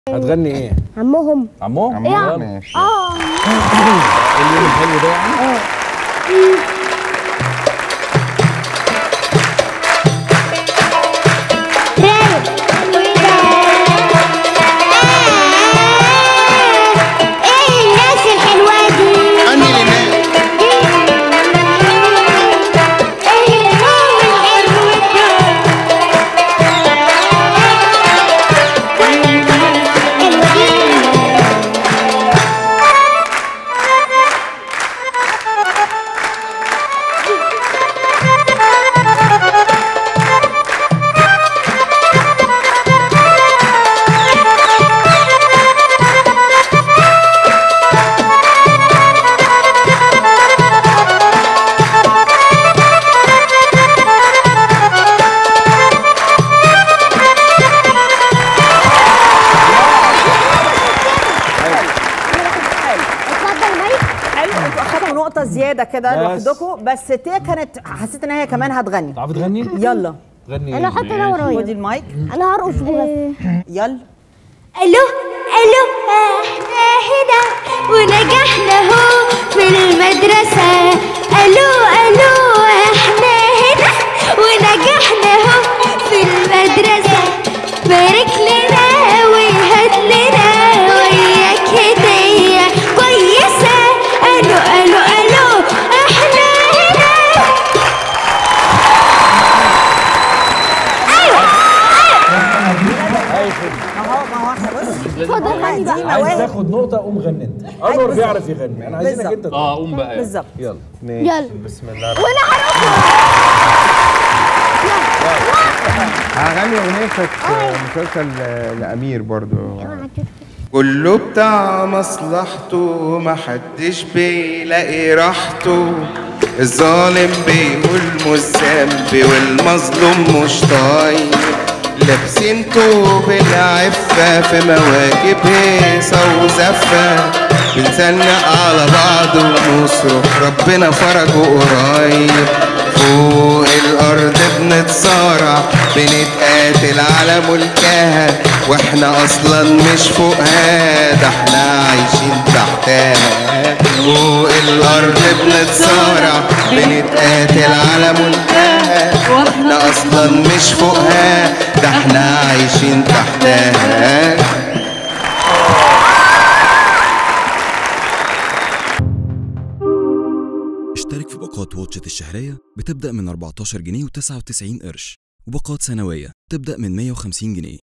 هتغني ايه؟ عمهم عمو؟ ايه يلا. ماشي اه اليوم الحلو ده يعني؟ رايق ايه الناس الحلوه دي أني لله ايه النوم الحلو اتفضل مايك حلو انتوا اخدتوا نقطة زيادة كده بس. لوحدكم بس تيا كانت حسيت ان هي كمان هتغني تعرفي تغني؟ يلا تغني انا ايه؟ احط ده خدي ورايا المايك انا هرقص بجد يلا الو الو احنا هنا ونجحنا اهو في المدرسة الو الو احنا هنا ونجحنا اهو في المدرسة بارك لنا وهات لنا وياك هدية كويسة الو الو الو احنا هنا اهو ما هو احنا بص اتفضل غني بقى دي عايز مواهب تاخد نقطة قوم غني انت انور بالظبط. بيعرف يغني انا عايزينك بالظبط. انت تغني. اه قوم بقى بالظبط يلا يلا بسم الله وانا هرقص هغني أغنية كانت مسلسل لأمير برضو كله بتاع مصلحته محدش بيلاقي راحته الظالم بيقول مش ذنبي والمظلوم مش طايق لابسين توب العفة في مواكب هيصة وزفة بنسنق على بعض ونصرخ ربنا فرجه قريب فوق الأرض بنتصارع بنتقاتل على ملكها واحنا أصلا مش فوقها ده احنا عايشين تحتها فوق الأرض بنتصارع بنتقاتل على ملكها واحنا أصلا مش فوقها ده احنا عايشين تحتها اشترك في باقات واتشت الشهرية بتبدأ من 14 جنيه و99 قرش وباقات سنوية تبدأ من 150 جنيه